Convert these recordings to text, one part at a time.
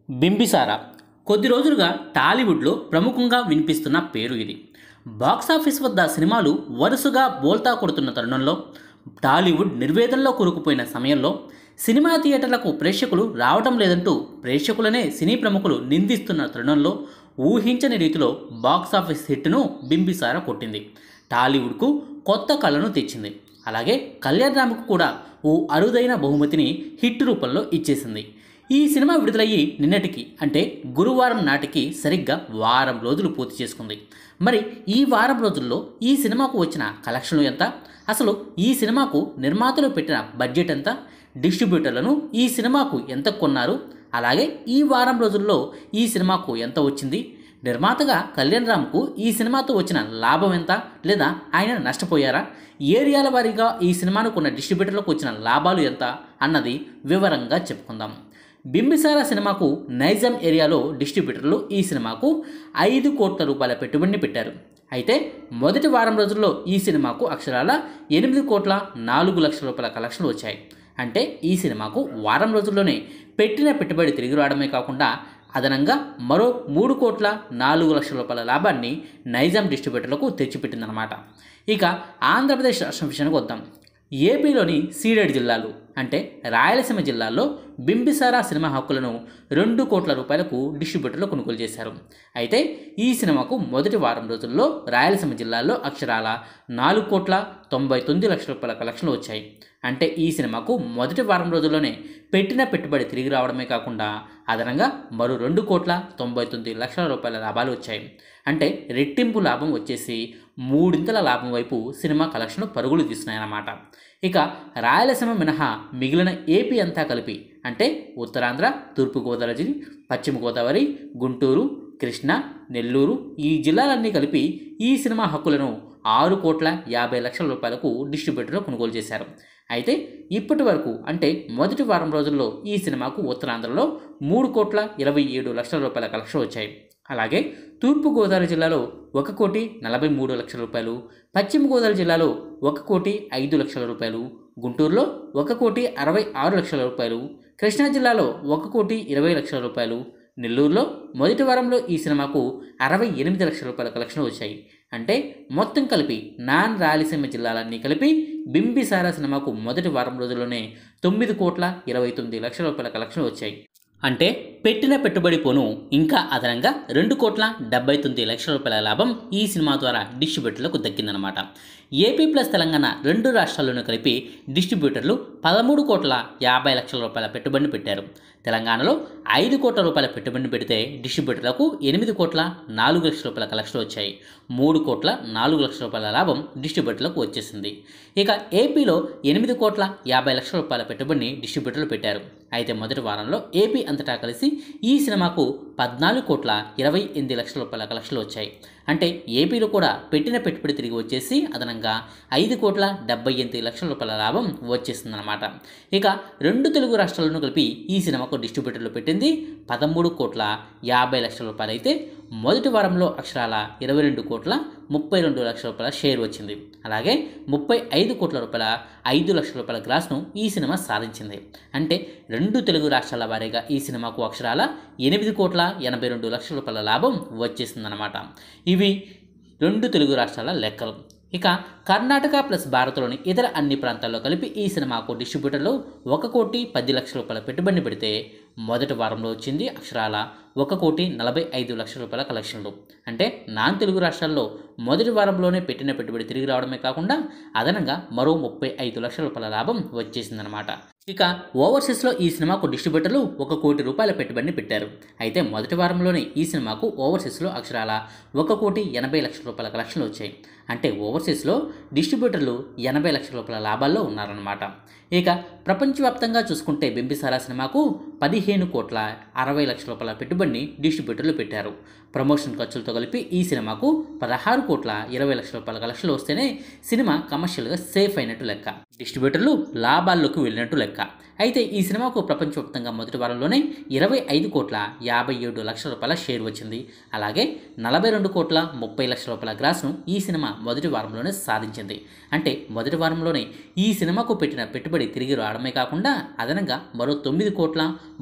బింబిసారా కొద్ది రోజులుగా టాలీవుడ్లో ప్రముఖంగా వినిపిస్తున్న పేరు ఇది బాక్సాఫీస్ వద్ద సినిమాలు వరుసగా బోల్తా కొడుతున్న తరుణంలో టాలీవుడ్ నిర్వేదంలో కూరుకుపోయిన సమయంలో సినిమా థియేటర్లకు ప్రేక్షకులు రావటం లేదంటూ ప్రేక్షకులనే సినీ ప్రముఖులు నిందిస్తున్న తరుణంలో ఊహించని రీతిలో బాక్సాఫీస్ హిట్ను బింబిసార కొట్టింది టాలీవుడ్కు కొత్త కళను తెచ్చింది అలాగే కళ్యాణ్ రామ్కు కూడా ఓ అరుదైన బహుమతిని హిట్ రూపంలో ఇచ్చేసింది ఈ సినిమా విడుదలయ్యి నిన్నటికి అంటే గురువారం నాటికి సరిగ్గా వారం రోజులు పూర్తి చేసుకుంది మరి ఈ వారం రోజుల్లో ఈ సినిమాకు వచ్చిన కలెక్షన్లు ఎంత అసలు ఈ సినిమాకు నిర్మాతలు పెట్టిన బడ్జెట్ ఎంత డిస్ట్రిబ్యూటర్లను ఈ సినిమాకు ఎంత కొన్నారు అలాగే ఈ వారం రోజుల్లో ఈ సినిమాకు ఎంత వచ్చింది నిర్మాతగా కళ్యాణ్ రామ్కు ఈ సినిమాతో వచ్చిన లాభం ఎంత లేదా ఆయన నష్టపోయారా ఏరియాల వారీగా ఈ సినిమాను కొన్న డిస్ట్రిబ్యూటర్లకు వచ్చిన లాభాలు ఎంత అన్నది వివరంగా చెప్పుకుందాం బింబిసార సినిమాకు నైజాం ఏరియాలో డిస్ట్రిబ్యూటర్లు ఈ సినిమాకు ఐదు కోట్ల రూపాయల పెట్టుబడిని పెట్టారు అయితే మొదటి వారం రోజుల్లో ఈ సినిమాకు అక్షరాల ఎనిమిది కోట్ల నాలుగు లక్షల రూపాయల కలెక్షన్లు వచ్చాయి అంటే ఈ సినిమాకు వారం రోజుల్లోనే పెట్టిన పెట్టుబడి తిరిగి రావడమే కాకుండా అదనంగా మరో మూడు కోట్ల నాలుగు లక్షల రూపాయల లాభాన్ని నైజాం డిస్ట్రిబ్యూటర్లకు తెచ్చిపెట్టిందనమాట ఇక ఆంధ్రప్రదేశ్ రాష్ట్రం విషయానికి వద్దాం ఏపీలోని సీడెడ్ జిల్లాలు అంటే రాయలసీమ జిల్లాల్లో బింబిసారా సినిమా హక్కులను రెండు కోట్ల రూపాయలకు డిస్ట్రిబ్యూటర్లు కొనుగోలు చేశారు అయితే ఈ సినిమాకు మొదటి వారం రోజుల్లో రాయలసీమ జిల్లాలో అక్షరాల నాలుగు కోట్ల తొంభై తొమ్మిది లక్షల రూపాయల కలెక్షన్లు వచ్చాయి అంటే ఈ సినిమాకు మొదటి వారం రోజుల్లోనే పెట్టిన పెట్టుబడి తిరిగి రావడమే కాకుండా అదనంగా మరో రెండు కోట్ల తొంభై తొమ్మిది లక్షల రూపాయల లాభాలు వచ్చాయి అంటే రెట్టింపు లాభం వచ్చేసి మూడింతల లాభం వైపు సినిమా కలెక్షన్ పరుగులు తీస్తున్నాయన్నమాట ఇక రాయలసీమ మినహా మిగిలిన ఏపీ అంతా కలిపి అంటే ఉత్తరాంధ్ర తూర్పుగోదావరి జిల్లా పశ్చిమ గోదావరి గుంటూరు కృష్ణా నెల్లూరు ఈ జిల్లాలన్నీ కలిపి ఈ సినిమా హక్కులను ఆరు కోట్ల యాభై లక్షల రూపాయలకు డిస్ట్రిబ్యూటర్లు కొనుగోలు చేశారు అయితే ఇప్పటి వరకు అంటే మొదటి వారం రోజుల్లో ఈ సినిమాకు ఉత్తరాంధ్రలో మూడు కోట్ల ఇరవై ఏడు లక్షల రూపాయల కలెక్షన్ వచ్చాయి అలాగే తూర్పుగోదావరి జిల్లాలో ఒక కోటి నలభై మూడు లక్షల రూపాయలు పశ్చిమ గోదావరి జిల్లాలో ఒక కోటి ఐదు లక్షల రూపాయలు గుంటూరులో ఒక కోటి అరవై ఆరు లక్షల రూపాయలు కృష్ణా జిల్లాలో ఒక కోటి ఇరవై లక్షల రూపాయలు నెల్లూరులో మొదటి వారంలో ఈ సినిమాకు అరవై ఎనిమిది లక్షల రూపాయల కలెక్షన్ వచ్చాయి అంటే మొత్తం కలిపి నాన్ రాయలసీమ జిల్లాలన్నీ కలిపి బింబిసారా సినిమాకు మొదటి వారం రోజుల్లోనే తొమ్మిది కోట్ల ఇరవై తొమ్మిది లక్షల రూపాయల కలెక్షన్ వచ్చాయి అంటే పెట్టిన పెట్టుబడి పోను ఇంకా అదనంగా రెండు కోట్ల డెబ్బై తొమ్మిది లక్షల రూపాయల లాభం ఈ సినిమా ద్వారా డిస్ట్రిబ్యూటర్లకు దక్కిందనమాట ఏపీ ప్లస్ తెలంగాణ రెండు రాష్ట్రాల్లోనూ కలిపి డిస్ట్రిబ్యూటర్లు పదమూడు కోట్ల యాభై లక్షల రూపాయల పెట్టుబడిని పెట్టారు తెలంగాణలో ఐదు కోట్ల రూపాయల పెట్టుబడిని పెడితే డిస్ట్రిబ్యూటర్లకు ఎనిమిది కోట్ల నాలుగు లక్షల రూపాయల కలెక్షన్ వచ్చాయి మూడు కోట్ల నాలుగు లక్షల రూపాయల లాభం డిస్ట్రిబ్యూటర్లకు వచ్చేసింది ఇక ఏపీలో ఎనిమిది కోట్ల యాభై లక్షల రూపాయల పెట్టుబడిని డిస్ట్రిబ్యూటర్లు పెట్టారు అయితే మొదటి వారంలో ఏపీ అంతటా కలిసి ఈ సినిమాకు పద్నాలుగు కోట్ల ఇరవై ఎనిమిది లక్షల రూపాయల కలెక్షన్లు వచ్చాయి అంటే ఏపీలో కూడా పెట్టిన పెట్టుబడి తిరిగి వచ్చేసి అదనంగా ఐదు కోట్ల డెబ్బై ఎనిమిది లక్షల రూపాయల లాభం వచ్చేసిందనమాట ఇక రెండు తెలుగు రాష్ట్రాలను కలిపి ఈ సినిమాకు డిస్ట్రిబ్యూటర్లు పెట్టింది పదమూడు కోట్ల యాభై లక్షల రూపాయలు అయితే మొదటి వారంలో అక్షరాల ఇరవై రెండు కోట్ల ముప్పై రెండు లక్షల రూపాయల షేర్ వచ్చింది అలాగే ముప్పై ఐదు కోట్ల రూపాయల ఐదు లక్షల రూపాయల గ్రాస్ను ఈ సినిమా సాధించింది అంటే రెండు తెలుగు రాష్ట్రాల వారీగా ఈ సినిమాకు అక్షరాల ఎనిమిది కోట్ల ఎనభై రెండు లక్షల రూపాయల లాభం వచ్చేసిందనమాట ఇవి రెండు తెలుగు రాష్ట్రాల లెక్కలు ఇక కర్ణాటక ప్లస్ భారత్లోని ఇతర అన్ని ప్రాంతాల్లో కలిపి ఈ సినిమాకు డిస్ట్రిబ్యూటర్లు ఒక కోటి పది లక్షల రూపాయల పెట్టుబడిని పెడితే మొదటి వారంలో వచ్చింది అక్షరాల ఒక కోటి నలభై ఐదు లక్షల రూపాయల కలెక్షన్లు అంటే నాన్ తెలుగు రాష్ట్రాల్లో మొదటి వారంలోనే పెట్టిన పెట్టుబడి తిరిగి రావడమే కాకుండా అదనంగా మరో ముప్పై ఐదు లక్షల రూపాయల లాభం వచ్చేసిందనమాట ఇక ఓవర్సీస్లో ఈ సినిమాకు డిస్ట్రిబ్యూటర్లు ఒక కోటి రూపాయల పెట్టుబడిని పెట్టారు అయితే మొదటి వారంలోనే ఈ సినిమాకు ఓవర్సీస్లో అక్షరాల ఒక కోటి ఎనభై లక్షల రూపాయల కలెక్షన్లు వచ్చాయి అంటే ఓవర్సీస్లో డిస్ట్రిబ్యూటర్లు ఎనభై లక్షల రూపాయల లాభాల్లో ఉన్నారన్నమాట ఇక ప్రపంచవ్యాప్తంగా చూసుకుంటే బింబిసారా సినిమాకు పదిహేను కోట్ల అరవై లక్షల రూపాయల పెట్టుబడిని డిస్ట్రిబ్యూటర్లు పెట్టారు ప్రమోషన్ ఖర్చులతో కలిపి ఈ సినిమాకు పదహారు కోట్ల ఇరవై లక్షల రూపాయల కలెక్షన్లు వస్తేనే సినిమా కమర్షియల్గా సేఫ్ అయినట్టు లెక్క డిస్ట్రిబ్యూటర్లు లాభాల్లోకి వెళ్ళినట్టు లెక్క అయితే ఈ సినిమాకు ప్రపంచవ్యాప్తంగా మొదటి వారంలోనే ఇరవై ఐదు కోట్ల యాభై ఏడు లక్షల రూపాయల షేర్ వచ్చింది అలాగే నలభై రెండు కోట్ల ముప్పై లక్షల రూపాయల గ్రాస్ను ఈ సినిమా మొదటి వారంలోనే సాధించింది అంటే మొదటి వారంలోనే ఈ సినిమాకు పెట్టిన పెట్టుబడి తిరిగి రావడమే కాకుండా అదనంగా మరో తొమ్మిది కోట్ల ముప్పై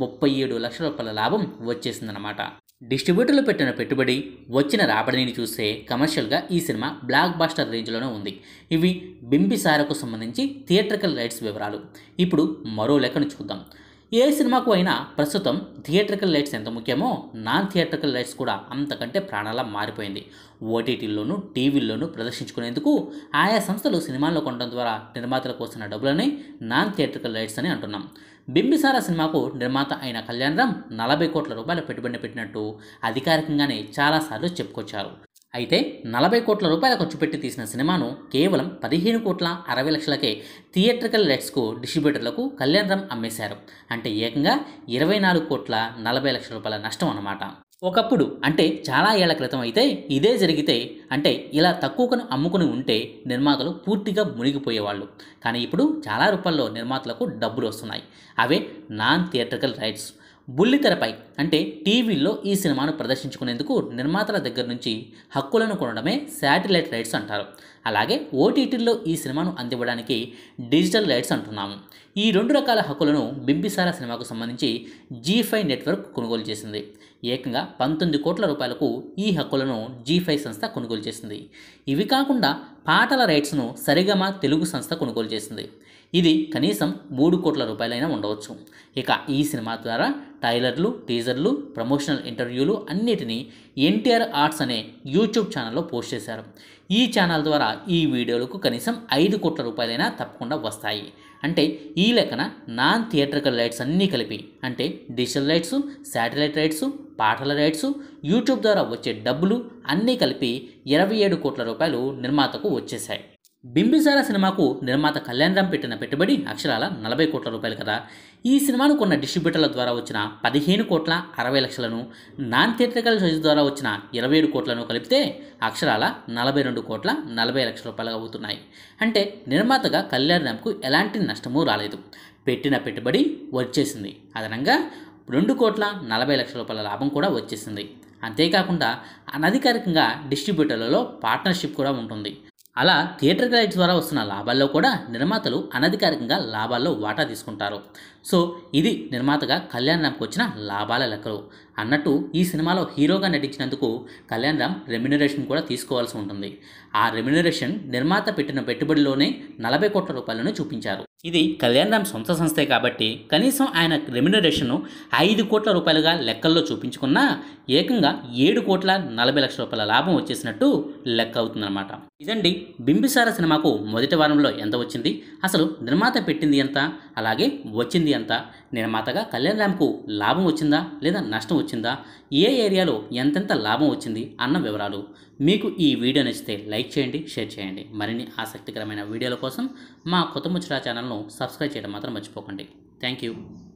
ముప్పై ఏడు లక్షల రూపాయల లాభం వచ్చేసిందనమాట డిస్ట్రిబ్యూటర్లు పెట్టిన పెట్టుబడి వచ్చిన రాబడిని చూస్తే కమర్షియల్గా ఈ సినిమా బ్లాక్ బాస్టర్ రేంజ్లోనే ఉంది ఇవి బింబిసారకు సంబంధించి థియేట్రికల్ రైట్స్ వివరాలు ఇప్పుడు మరో లెక్కను చూద్దాం ఏ సినిమాకు అయినా ప్రస్తుతం థియేట్రికల్ లైట్స్ ఎంత ముఖ్యమో నాన్ థియేట్రికల్ లైట్స్ కూడా అంతకంటే ప్రాణాలా మారిపోయింది ఓటీటీల్లోనూ టీవీల్లోనూ ప్రదర్శించుకునేందుకు ఆయా సంస్థలు సినిమాల్లో కొనడం ద్వారా నిర్మాతలకు వస్తున్న డబ్బులని నాన్ థియేట్రికల్ లైట్స్ అని అంటున్నాం బింబిసార సినిమాకు నిర్మాత అయిన కళ్యాణ్ రామ్ నలభై కోట్ల రూపాయల పెట్టుబడిని పెట్టినట్టు అధికారికంగానే చాలాసార్లు చెప్పుకొచ్చారు అయితే నలభై కోట్ల రూపాయల ఖర్చు పెట్టి తీసిన సినిమాను కేవలం పదిహేను కోట్ల అరవై లక్షలకే థియేట్రికల్ రైట్స్కు డిస్ట్రిబ్యూటర్లకు కళ్యాణ్ రామ్ అమ్మేశారు అంటే ఏకంగా ఇరవై నాలుగు కోట్ల నలభై లక్షల రూపాయల నష్టం అన్నమాట ఒకప్పుడు అంటే చాలా ఏళ్ల క్రితం అయితే ఇదే జరిగితే అంటే ఇలా తక్కువకు అమ్ముకుని ఉంటే నిర్మాతలు పూర్తిగా మునిగిపోయేవాళ్ళు కానీ ఇప్పుడు చాలా రూపాయల్లో నిర్మాతలకు డబ్బులు వస్తున్నాయి అవే నాన్ థియేట్రికల్ రైట్స్ బుల్లితెరపై అంటే టీవీల్లో ఈ సినిమాను ప్రదర్శించుకునేందుకు నిర్మాతల దగ్గర నుంచి హక్కులను కొనడమే శాటిలైట్ రైట్స్ అంటారు అలాగే ఓటీటీల్లో ఈ సినిమాను అందివ్వడానికి డిజిటల్ రైట్స్ అంటున్నాము ఈ రెండు రకాల హక్కులను బింబిసార సినిమాకు సంబంధించి జీ ఫైవ్ నెట్వర్క్ కొనుగోలు చేసింది ఏకంగా పంతొమ్మిది కోట్ల రూపాయలకు ఈ హక్కులను జీ ఫైవ్ సంస్థ కొనుగోలు చేసింది ఇవి కాకుండా పాటల రైట్స్ను సరిగమ తెలుగు సంస్థ కొనుగోలు చేసింది ఇది కనీసం మూడు కోట్ల రూపాయలైనా ఉండవచ్చు ఇక ఈ సినిమా ద్వారా టైలర్లు టీజర్లు ప్రమోషనల్ ఇంటర్వ్యూలు అన్నిటినీ ఎన్టీఆర్ ఆర్ట్స్ అనే యూట్యూబ్ ఛానల్లో పోస్ట్ చేశారు ఈ ఛానల్ ద్వారా ఈ వీడియోలకు కనీసం ఐదు కోట్ల రూపాయలైనా తప్పకుండా వస్తాయి అంటే ఈ లెక్కన నాన్ థియేట్రికల్ రైట్స్ అన్నీ కలిపి అంటే డిజిటల్ రైట్స్ శాటిలైట్ రైట్స్ పాటల రైట్స్ యూట్యూబ్ ద్వారా వచ్చే డబ్బులు అన్నీ కలిపి ఇరవై ఏడు కోట్ల రూపాయలు నిర్మాతకు వచ్చేశాయి బింబిసార సినిమాకు నిర్మాత కళ్యాణ్ రామ్ పెట్టిన పెట్టుబడి అక్షరాల నలభై కోట్ల రూపాయలు కదా ఈ సినిమాను కొన్న డిస్ట్రిబ్యూటర్ల ద్వారా వచ్చిన పదిహేను కోట్ల అరవై లక్షలను నాన్ థియేట్రికల్ రైట్స్ ద్వారా వచ్చిన ఇరవై ఏడు కోట్లను కలిపితే అక్షరాల నలభై రెండు కోట్ల నలభై లక్షల రూపాయలు అవుతున్నాయి అంటే నిర్మాతగా కళ్యాణ్ రామ్కు ఎలాంటి నష్టమూ రాలేదు పెట్టిన పెట్టుబడి వచ్చేసింది అదనంగా రెండు కోట్ల నలభై లక్షల రూపాయల లాభం కూడా వచ్చేసింది అంతేకాకుండా అనధికారికంగా డిస్ట్రిబ్యూటర్లలో పార్ట్నర్షిప్ కూడా ఉంటుంది అలా థియేటర్ రైట్స్ ద్వారా వస్తున్న లాభాల్లో కూడా నిర్మాతలు అనధికారికంగా లాభాల్లో వాటా తీసుకుంటారు సో ఇది నిర్మాతగా కళ్యాణ్ రామ్కి వచ్చిన లాభాల లెక్కలు అన్నట్టు ఈ సినిమాలో హీరోగా నటించినందుకు కళ్యాణ్ రామ్ రెమ్యునరేషన్ కూడా తీసుకోవాల్సి ఉంటుంది ఆ రెమ్యునరేషన్ నిర్మాత పెట్టిన పెట్టుబడిలోనే నలభై కోట్ల రూపాయలను చూపించారు ఇది కళ్యాణ్ రామ్ సొంత సంస్థే కాబట్టి కనీసం ఆయన రెమ్యునరేషన్ను ఐదు కోట్ల రూపాయలుగా లెక్కల్లో చూపించుకున్నా ఏకంగా ఏడు కోట్ల నలభై లక్షల రూపాయల లాభం వచ్చేసినట్టు లెక్క అవుతుందన్నమాట ఇదండి బింబిసార సినిమాకు మొదటి వారంలో ఎంత వచ్చింది అసలు నిర్మాత పెట్టింది ఎంత అలాగే వచ్చింది ఎంత నిర్మాతగా కళ్యాణ్ రామ్కు లాభం వచ్చిందా లేదా నష్టం వచ్చిందా ఏ ఏరియాలో ఎంతెంత లాభం వచ్చింది అన్న వివరాలు మీకు ఈ వీడియో నచ్చితే లైక్ చేయండి షేర్ చేయండి మరిన్ని ఆసక్తికరమైన వీడియోల కోసం మా కొత్త ముచ్చట ఛానల్ను సబ్స్క్రైబ్ చేయడం మాత్రం మర్చిపోకండి థ్యాంక్ యూ